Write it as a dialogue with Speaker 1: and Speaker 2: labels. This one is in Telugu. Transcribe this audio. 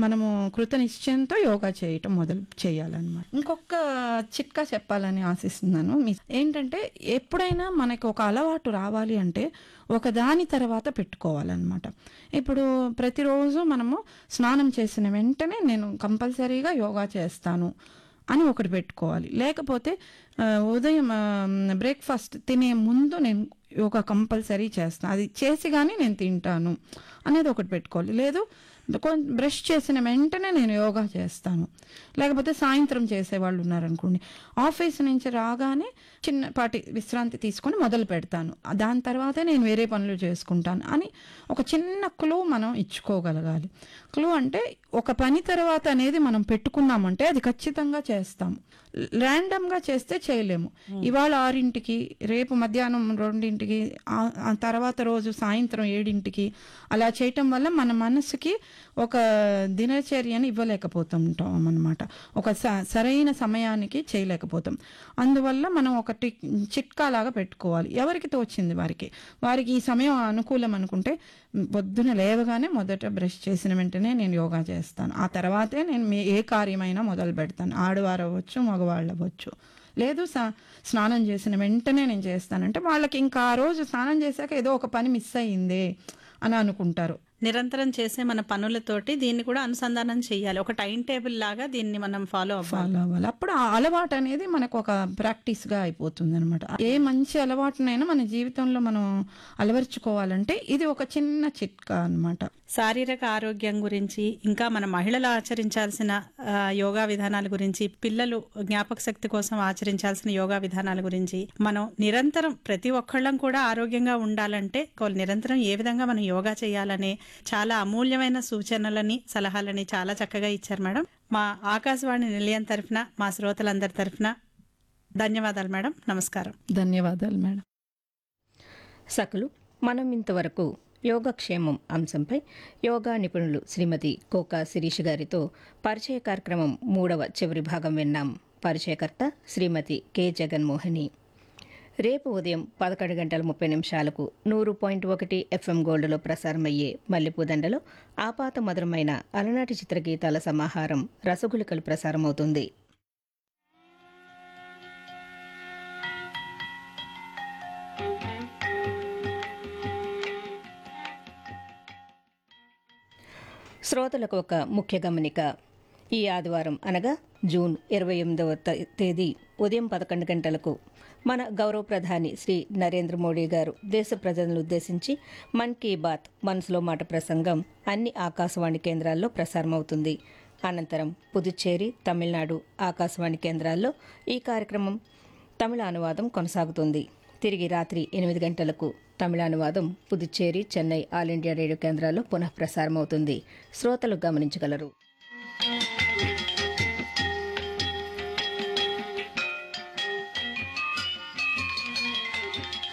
Speaker 1: మనము కృత నిశ్చయంతో యోగా చేయటం మొదలు చేయాలన్నమాట ఇంకొక చిట్కా చెప్పాలని ఆశిస్తున్నాను మీ ఏంటంటే ఎప్పుడైనా మనకు ఒక అలవాటు రావాలి అంటే ఒక దాని తర్వాత పెట్టుకోవాలన్నమాట ఇప్పుడు ప్రతిరోజు మనము స్నానం చేసిన వెంటనే నేను కంపల్సరీగా యోగా చేస్తాను అని ఒకటి పెట్టుకోవాలి లేకపోతే ఆ, ఉదయం బ్రేక్ఫాస్ట్ తినే ముందు నేను యోగా కంపల్సరీ చేస్తాను అది చేసి కానీ నేను తింటాను అనేది ఒకటి పెట్టుకోవాలి లేదు కొం- బ్రష్ చేసిన వెంటనే నేను యోగా చేస్తాను లేకపోతే సాయంత్రం చేసేవాళ్ళు ఉన్నారనుకోండి ఆఫీస్ నుంచి రాగానే చిన్నపాటి విశ్రాంతి తీసుకొని మొదలు పెడతాను దాని తర్వాతే నేను వేరే పనులు చేసుకుంటాను అని ఒక చిన్న క్లూ మనం ఇచ్చుకోగలగాలి క్లూ అంటే ఒక పని తర్వాత అనేది మనం పెట్టుకున్నామంటే అది ఖచ్చితంగా చేస్తాము ర్యాండమ్గా చేస్తే చేయలేము ఇవాళ ఆరింటికి రేపు మధ్యాహ్నం రెండింటికి ఆ- ఆ తర్వాత రోజు సాయంత్రం ఏడింటికి అలా చేయటం వల్ల మన మనసుకి ఒక దినచర్యని ఇవ్వలేకపోతుంటాం అన్నమాట ఒక స- సరైన సమయానికి చేయలేకపోతాం అందువల్ల మనం ఒకటి చిట్కా లాగా పెట్టుకోవాలి ఎవరికి తోచింది వారికి వారికి ఈ సమయం అనుకూలం అనుకుంటే పొద్దున లేవగానే మొదట బ్రష్ చేసిన వెంటనే నేను యోగా చేస్తాను ఆ తర్వాతే నేను మీ ఏ కార్యమైనా మొదలు పెడతాను ఆడవారు అవ్వచ్చు మగవాళ్ళు అవ్వచ్చు లేదు సా స్నానం చేసిన వెంటనే నేను చేస్తానంటే వాళ్ళకి ఇంకా ఆ రోజు స్నానం చేశాక ఏదో ఒక పని మిస్ అయ్యిందే అని అనుకుంటారు
Speaker 2: నిరంతరం చేసే మన పనులతోటి దీన్ని కూడా అనుసంధానం చేయాలి ఒక టైం టేబుల్ లాగా దీన్ని మనం ఫాలో అవ్వాలి
Speaker 1: ఫాలో అవ్వాలి అప్పుడు ఆ అలవాటు అనేది మనకు ఒక ప్రాక్టీస్ గా అయిపోతుంది అనమాట ఏ మంచి అలవాటునైనా మన జీవితంలో మనం అలవర్చుకోవాలంటే ఇది ఒక చిన్న చిట్కా అన్నమాట
Speaker 2: శారీరక ఆరోగ్యం గురించి ఇంకా మన మహిళలు ఆచరించాల్సిన ఆ, యోగా విధానాల గురించి పిల్లలు జ్ఞాపక శక్తి కోసం ఆచరించాల్సిన యోగా విధానాల గురించి మనం నిరంతరం ప్రతి ఒక్కళ్ళం కూడా ఆరోగ్యంగా ఉండాలంటే కొ- నిరంతరం ఏ విధంగా మనం యోగా చేయాలనే చాలా అమూల్యమైన సూచనలని సలహాలని చాలా చక్కగా ఇచ్చారు మేడం మా ఆకాశవాణి నిలయం తరఫున మా శ్రోతలందరి తరఫున ధన్యవాదాలు మేడం నమస్కారం
Speaker 1: ధన్యవాదాలు మేడం
Speaker 3: సకులు మనం ఇంతవరకు యోగక్షేమం అంశంపై యోగా నిపుణులు శ్రీమతి కోకా శిరీష్ గారితో పరిచయ కార్యక్రమం మూడవ చివరి భాగం విన్నాం పరిచయకర్త శ్రీమతి కె జగన్మోహిని రేపు ఉదయం పదకొండు గంటల ముప్పై నిమిషాలకు నూరు పాయింట్ ఒకటి ఎఫ్ఎం గోల్డ్లో ప్రసారమయ్యే మల్లెపూదండలో ఆపాత మధురమైన అలనాటి చిత్రగీతాల సమాహారం రసగులికలు ప్రసారమవుతుంది శ్రోతలకు ఒక ముఖ్య గమనిక ఈ ఆదివారం అనగా జూన్ ఇరవై ఎనిమిదవ త- తేదీ ఉదయం పదకొండు గంటలకు మన గౌరవ ప్రధాని శ్రీ నరేంద్ర మోడీ గారు దేశ ప్రజలను ఉద్దేశించి మన్ కీ బాత్ మనసులో మాట ప్రసంగం అన్ని ఆకాశవాణి కేంద్రాల్లో ప్రసారమవుతుంది అనంతరం పుదుచ్చేరి తమిళనాడు ఆకాశవాణి కేంద్రాల్లో ఈ కార్యక్రమం తమిళ అనువాదం కొనసాగుతుంది తిరిగి రాత్రి ఎనిమిది గంటలకు తమిళ అనువాదం Puducherry Chennai all India radio కేంద్రాల్లో పునః ప్రసారమవుతుంది శ్రోతలు గమనించగలరు